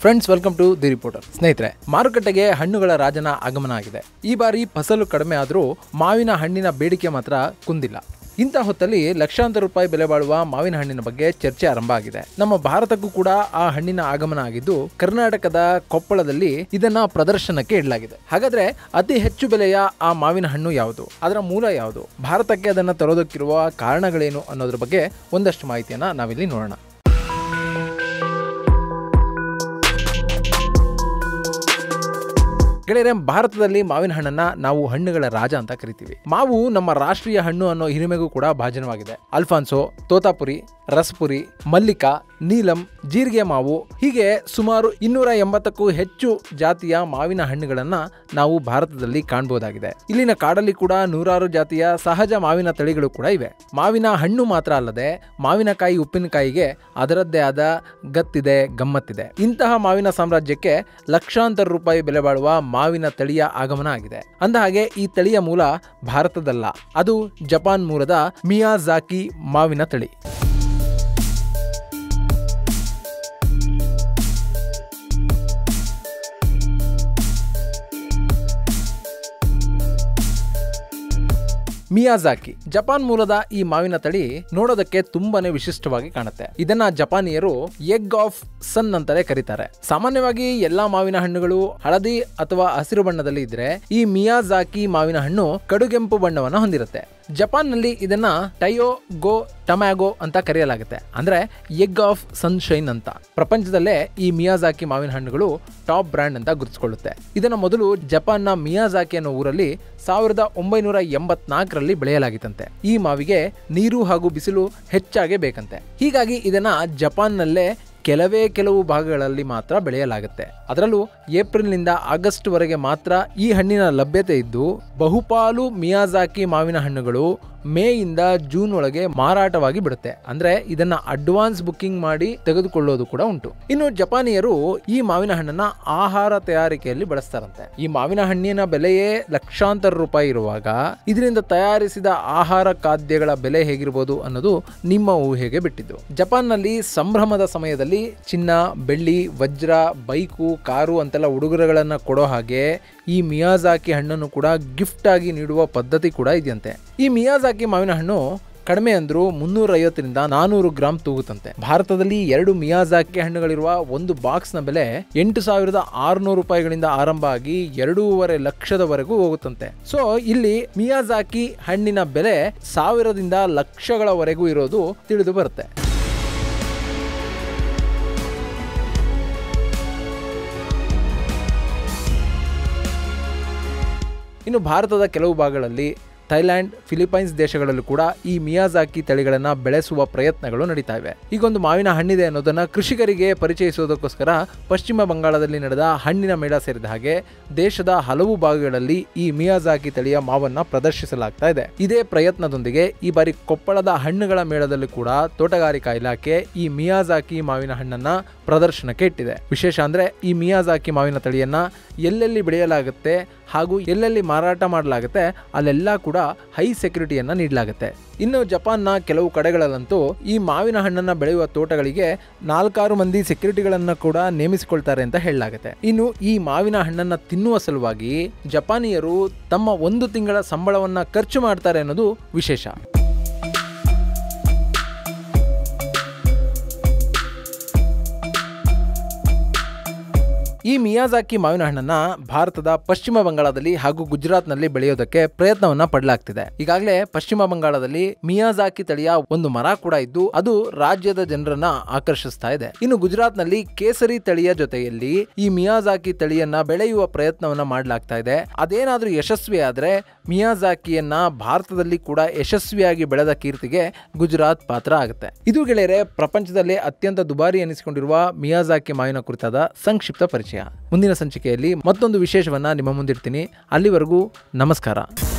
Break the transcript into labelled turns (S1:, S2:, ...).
S1: friends welcome to the reporter ಸ್ನೇಹಿತರೆ ಮಾರುಕಟ್ಟೆಗೆ ಹಣ್ಣುಗಳ ರಾಜನ ಆಗಮನ ಆಗಿದೆ ಈ ಬಾರಿ ಫಸಲು ಕಡಿಮೆ ಆದರೂ ಮಾವಿನ ಹಣ್ಣಿನ ಬೇಡಿಕೆ ಮಾತ್ರ ಕುಂದಿಲ್ಲ ಇಂಥ ಹೊತ್ತಲ್ಲಿ ಲಕ್ಷಾಂತರ ರೂಪಾಯಿ ಬೆಲೆ ಬಾಳುವ ಮಾವಿನ ಹಣ್ಣಿನ ಬಗ್ಗೆ ಚರ್ಚೆ ಆರಂಭ ಆಗಿದೆ ನಮ್ಮ ಭಾರತಕ್ಕೂ ಕೂಡ ಆ ಹಣ್ಣಿನ ಆಗಮನ ಆಗಿದ್ದು ಕರ್ನಾಟಕದ ಕೊಪ್ಪಳದಲ್ಲಿ ಇದನ್ನ ಪ್ರದರ್ಶನಕ್ಕೆ ಇಡಲಾಗಿದೆ ಹಾಗಾದ್ರೆ ಅತಿ ಹೆಚ್ಚು ಬೆಲೆಯ ಆ ಮಾವಿನ ಹಣ್ಣು ಯಾವುದು ಅದರ ಮೂಲ ಯಾವುದು ಭಾರತಕ್ಕೆ ಅದನ್ನು ತರೋದಕ್ಕಿರುವ ಕಾರಣಗಳೇನು ಅನ್ನೋದ್ರ ಬಗ್ಗೆ ಒಂದಷ್ಟು ಮಾಹಿತಿಯನ್ನ ನಾವಿಲ್ಲಿ ನೋಡೋಣ ಗೆಳೆಯರೆ ಭಾರತದಲ್ಲಿ ಮಾವಿನ ಹಣ್ಣನ್ನ ನಾವು ಹಣ್ಣುಗಳ ರಾಜ ಅಂತ ಕರಿತೀವಿ ಮಾವು ನಮ್ಮ ರಾಷ್ಟ್ರೀಯ ಹಣ್ಣು ಅನ್ನೋ ಹಿರಿಮೆಗೂ ಕೂಡ ಭಾಜನವಾಗಿದೆ ಅಲ್ಫಾನ್ಸೋ ತೋತಾಪುರಿ ರಸಪುರಿ ಮಲ್ಲಿಕಾ ನೀಲಂ ಜೀರಿಗೆ ಮಾವು ಹೀಗೆ ಸುಮಾರು ಇನ್ನೂರ ಎಂಬತ್ತಕ್ಕೂ ಹೆಚ್ಚು ಜಾತಿಯ ಮಾವಿನ ಹಣ್ಣುಗಳನ್ನ ನಾವು ಭಾರತದಲ್ಲಿ ಕಾಣಬಹುದಾಗಿದೆ ಇಲ್ಲಿನ ಕಾಡಲ್ಲಿ ಕೂಡ ನೂರಾರು ಜಾತಿಯ ಸಹಜ ಮಾವಿನ ತಳಿಗಳು ಕೂಡ ಇವೆ ಮಾವಿನ ಹಣ್ಣು ಮಾತ್ರ ಅಲ್ಲದೆ ಮಾವಿನಕಾಯಿ ಉಪ್ಪಿನಕಾಯಿಗೆ ಅದರದ್ದೇ ಆದ ಗತ್ತಿದೆ ಗಮ್ಮತ್ತಿದೆ ಇಂತಹ ಮಾವಿನ ಸಾಮ್ರಾಜ್ಯಕ್ಕೆ ಲಕ್ಷಾಂತರ ರೂಪಾಯಿ ಬೆಲೆ ಬಾಳುವ ಮಾವಿನ ತಳಿಯ ಆಗಮನ ಆಗಿದೆ ಅಂದಹಾಗೆ ಈ ತಳಿಯ ಮೂಲ ಭಾರತದಲ್ಲ ಅದು ಜಪಾನ್ ಮೂಲದ ಮಿಯಾಜಾಕಿ ಮಾವಿನ ತಳಿ ಮಿಯಾಜಾಕಿ ಜಪಾನ್ ಮೂಲದ ಈ ಮಾವಿನ ತಳಿ ನೋಡೋದಕ್ಕೆ ತುಂಬಾನೇ ವಿಶಿಷ್ಟವಾಗಿ ಕಾಣುತ್ತೆ ಇದನ್ನ ಜಪಾನಿಯರು ಎಗ್ ಆಫ್ ಸನ್ ಅಂತಾನೆ ಕರೀತಾರೆ ಸಾಮಾನ್ಯವಾಗಿ ಎಲ್ಲಾ ಮಾವಿನ ಹಣ್ಣುಗಳು ಹಳದಿ ಅಥವಾ ಹಸಿರು ಬಣ್ಣದಲ್ಲಿ ಇದ್ರೆ ಈ ಮಿಯಾಜಾಕಿ ಮಾವಿನ ಹಣ್ಣು ಕಡುಗೆಂಪು ಬಣ್ಣವನ್ನು ಹೊಂದಿರುತ್ತೆ ಜಪಾನ್ನಲ್ಲಿ ಇದನ್ನ ಟಯೋ ಗೋ ಟಮ್ಯಾಗೋ ಅಂತ ಕರೆಯಲಾಗುತ್ತೆ ಅಂದ್ರೆ ಎಗ್ ಆಫ್ ಸನ್ಶೈನ್ ಅಂತ ಪ್ರಪಂಚದಲ್ಲೇ ಈ ಮಿಯಾಜಾಕಿ ಮಾವಿನ ಹಣ್ಣುಗಳು ಟಾಪ್ ಬ್ರ್ಯಾಂಡ್ ಅಂತ ಗುರುತಿಸಿಕೊಳ್ಳುತ್ತೆ ಇದನ್ನ ಮೊದಲು ಜಪಾನ್ನ ಮಿಯಾಜಾಕಿ ಅನ್ನೋ ಊರಲ್ಲಿ ಸಾವಿರದ ಒಂಬೈನೂರ ಎಂಬತ್ನಾಲ್ಕರಲ್ಲಿ ಬೆಳೆಯಲಾಗಿತ್ತಂತೆ ಈ ಮಾವಿಗೆ ನೀರು ಹಾಗೂ ಬಿಸಿಲು ಹೆಚ್ಚಾಗಿ ಬೇಕಂತೆ ಹೀಗಾಗಿ ಇದನ್ನ ಜಪಾನ್ನಲ್ಲೇ ಕೆಲವೇ ಕೆಲವು ಭಾಗಗಳಲ್ಲಿ ಮಾತ್ರ ಬೆಳೆಯಲಾಗುತ್ತೆ ಅದರಲ್ಲೂ ಏಪ್ರಿಲ್ನಿಂದ ಆಗಸ್ಟ್ ವರೆಗೆ ಮಾತ್ರ ಈ ಹಣ್ಣಿನ ಲಭ್ಯತೆ ಇದ್ದು ಬಹುಪಾಲು ಮಿಯಾಜಾಕಿ ಮಾವಿನ ಹಣ್ಣುಗಳು ಮೇಯಿಂದ ಜೂನ್ ಒಳಗೆ ಮಾರಾಟವಾಗಿ ಬಿಡುತ್ತೆ ಅಂದ್ರೆ ಇದನ್ನ ಅಡ್ವಾನ್ಸ್ ಬುಕ್ಕಿಂಗ್ ಮಾಡಿ ತೆಗೆದುಕೊಳ್ಳೋದು ಕೂಡ ಉಂಟು ಇನ್ನು ಜಪಾನಿಯರು ಈ ಮಾವಿನ ಹಣ್ಣನ್ನ ಆಹಾರ ತಯಾರಿಕೆಯಲ್ಲಿ ಬಳಸ್ತಾರಂತೆ ಈ ಮಾವಿನ ಹಣ್ಣಿನ ಬೆಲೆಯೇ ಲಕ್ಷಾಂತರ ರೂಪಾಯಿ ಇರುವಾಗ ಇದರಿಂದ ತಯಾರಿಸಿದ ಆಹಾರ ಖಾದ್ಯಗಳ ಬೆಲೆ ಹೇಗಿರ್ಬೋದು ಅನ್ನೋದು ನಿಮ್ಮ ಊಹೆಗೆ ಬಿಟ್ಟಿದ್ದು ಜಪಾನ್ನಲ್ಲಿ ಸಂಭ್ರಮದ ಸಮಯದಲ್ಲಿ ಚಿನ್ನ ಬೆಳ್ಳಿ ವಜ್ರ ಬೈಕು ಕಾರು ಅಂತೆಲ್ಲ ಉಡುಗೊರೆಗಳನ್ನ ಕೊಡೋ ಹಾಗೆ ಈ ಮಿಯಾಜಾಕಿ ಹಣ್ಣನ್ನು ಕೂಡ ಗಿಫ್ಟ್ ಆಗಿ ನೀಡುವ ಪದ್ಧತಿ ಕೂಡ ಇದೆಯಂತೆ ಈ ಮಿಯಾಜಾಕಿ ಮಾವಿನ ಹಣ್ಣು ಕಡಿಮೆ ಅಂದ್ರೂ ಮುನ್ನೂರ ಐವತ್ತರಿಂದ ನಾನೂರು ಗ್ರಾಮ್ ತೂಗುತ್ತಂತೆ ಭಾರತದಲ್ಲಿ ಎರಡು ಮಿಯಾಜಾಕಿ ಹಣ್ಣುಗಳಿರುವ ಒಂದು ಬಾಕ್ಸ್ನ ಬೆಲೆ ಎಂಟು ಸಾವಿರದ ಆರುನೂರು ರೂಪಾಯಿಗಳಿಂದ ಆರಂಭ ಆಗಿ ಎರಡೂವರೆ ಲಕ್ಷದವರೆಗೂ ಹೋಗುತ್ತಂತೆ ಸೊ ಇಲ್ಲಿ ಮಿಯಾಜಾಕಿ ಹಣ್ಣಿನ ಬೆಲೆ ಸಾವಿರದಿಂದ ಲಕ್ಷಗಳವರೆಗೂ ಇರೋದು ತಿಳಿದು ಬರುತ್ತೆ ಇನ್ನು ಭಾರತದ ಕೆಲವು ಭಾಗಗಳಲ್ಲಿ ಥೈಲ್ಯಾಂಡ್ ಫಿಲಿಪೈನ್ಸ್ ದೇಶಗಳಲ್ಲೂ ಕೂಡ ಈ ಮಿಯಾಜಾಕಿ ತಳಿಗಳನ್ನು ಬೆಳೆಸುವ ಪ್ರಯತ್ನಗಳು ನಡೀತಾ ಇವೆ ಈಗೊಂದು ಮಾವಿನ ಹಣ್ಣಿದೆ ಅನ್ನೋದನ್ನ ಕೃಷಿಕರಿಗೆ ಪರಿಚಯಿಸುವುದಕ್ಕೋಸ್ಕರ ಪಶ್ಚಿಮ ಬಂಗಾಳದಲ್ಲಿ ನಡೆದ ಹಣ್ಣಿನ ಮೇಳ ಸೇರಿದ ಹಾಗೆ ದೇಶದ ಹಲವು ಭಾಗಗಳಲ್ಲಿ ಈ ಮಿಯಾಜಾಕಿ ತಳಿಯ ಮಾವನ್ನ ಪ್ರದರ್ಶಿಸಲಾಗ್ತಾ ಇದೆ ಇದೇ ಪ್ರಯತ್ನದೊಂದಿಗೆ ಈ ಬಾರಿ ಕೊಪ್ಪಳದ ಹಣ್ಣುಗಳ ಮೇಳದಲ್ಲಿ ಕೂಡ ತೋಟಗಾರಿಕಾ ಇಲಾಖೆ ಈ ಮಿಯಾಜಾಕಿ ಮಾವಿನ ಹಣ್ಣನ್ನ ಪ್ರದರ್ಶನಕ್ಕೆ ಇಟ್ಟಿದೆ ವಿಶೇಷ ಅಂದ್ರೆ ಈ ಮಿಯಾಜಾಕಿ ಮಾವಿನ ತಳಿಯನ್ನ ಎಲ್ಲೆಲ್ಲಿ ಬೆಳೆಯಲಾಗುತ್ತೆ ಹಾಗೂ ಎಲ್ಲೆಲ್ಲಿ ಮಾರಾಟ ಮಾಡಲಾಗುತ್ತೆ ಅಲ್ಲೆಲ್ಲ ಕೂಡ ಹೈ ಸೆಕ್ಯೂರಿಟಿಯನ್ನ ನೀಡಲಾಗುತ್ತೆ ಇನ್ನು ಜಪಾನ್ನ ಕೆಲವು ಕಡೆಗಳಲ್ಲಂತೂ ಈ ಮಾವಿನ ಹಣ್ಣನ್ನ ಬೆಳೆಯುವ ತೋಟಗಳಿಗೆ ನಾಲ್ಕಾರು ಮಂದಿ ಸೆಕ್ಯೂರಿಟಿಗಳನ್ನ ಕೂಡ ನೇಮಿಸಿಕೊಳ್ತಾರೆ ಅಂತ ಹೇಳಲಾಗುತ್ತೆ ಇನ್ನು ಈ ಮಾವಿನ ಹಣ್ಣನ್ನ ತಿನ್ನುವ ಸಲುವಾಗಿ ಜಪಾನಿಯರು ತಮ್ಮ ಒಂದು ತಿಂಗಳ ಸಂಬಳವನ್ನ ಖರ್ಚು ಮಾಡ್ತಾರೆ ಅನ್ನೋದು ವಿಶೇಷ ಈ ಮಿಯಾಜಾಕಿ ಮಾವಿನ ಹಣ್ಣನ್ನ ಭಾರತದ ಪಶ್ಚಿಮ ಬಂಗಾಳದಲ್ಲಿ ಹಾಗೂ ಗುಜರಾತ್ನಲ್ಲಿ ಬೆಳೆಯೋದಕ್ಕೆ ಪ್ರಯತ್ನವನ್ನ ಪಡಲಾಗ್ತಿದೆ ಈಗಾಗಲೇ ಪಶ್ಚಿಮ ಬಂಗಾಳದಲ್ಲಿ ಮಿಯಾಜಾಕಿ ತಳಿಯ ಒಂದು ಮರ ಕೂಡ ಇದ್ದು ಅದು ರಾಜ್ಯದ ಜನರನ್ನ ಆಕರ್ಷಿಸ್ತಾ ಇದೆ ಇನ್ನು ಗುಜರಾತ್ನಲ್ಲಿ ಕೇಸರಿ ತಳಿಯ ಜೊತೆಯಲ್ಲಿ ಈ ಮಿಯಾಜಾಕಿ ತಳಿಯನ್ನ ಬೆಳೆಯುವ ಪ್ರಯತ್ನವನ್ನ ಮಾಡಲಾಗ್ತಾ ಇದೆ ಅದೇನಾದ್ರೂ ಯಶಸ್ವಿ ಆದ್ರೆ ಮಿಯಾಜಾಕಿಯನ್ನ ಭಾರತದಲ್ಲಿ ಕೂಡ ಯಶಸ್ವಿಯಾಗಿ ಬೆಳೆದ ಕೀರ್ತಿಗೆ ಗುಜರಾತ್ ಪಾತ್ರ ಆಗುತ್ತೆ ಇದು ಗೆಳೆಯರೆ ಪ್ರಪಂಚದಲ್ಲೇ ಅತ್ಯಂತ ದುಬಾರಿ ಎನಿಸಿಕೊಂಡಿರುವ ಮಿಯಾಜಾಕಿ ಮಾವಿನ ಕುರಿತಾದ ಸಂಕ್ಷಿಪ್ತ ಪರಿಚಯ ಮುಂದಿನ ಸಂಚಿಕೆಯಲ್ಲಿ ಮತ್ತೊಂದು ವಿಶೇಷವನ್ನ ನಿಮ್ಮ ಮುಂದಿಡ್ತೀನಿ ಅಲ್ಲಿವರೆಗೂ ನಮಸ್ಕಾರ